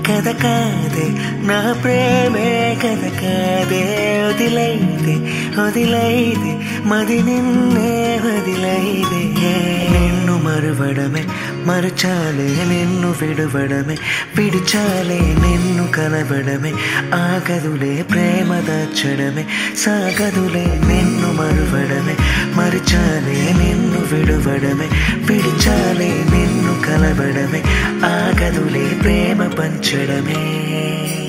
కథ కాదే నా ప్రేమే కథ కాదే వదిలైతే వదిలైతే మది నిన్నే వదిలైతే నిన్ను మరువడమే మరచాలే నిన్ను విడువడమే విడిచాలే నిన్ను కలవడమే ఆగదులే ప్రేమ దాచడమే సాగదులే నిన్ను మరువడమే మరిచాలే నిన్ను విడువడమే విడిచాలే నిన్ను కలవడమే ఆగదులే ప్రేమ పంచడమే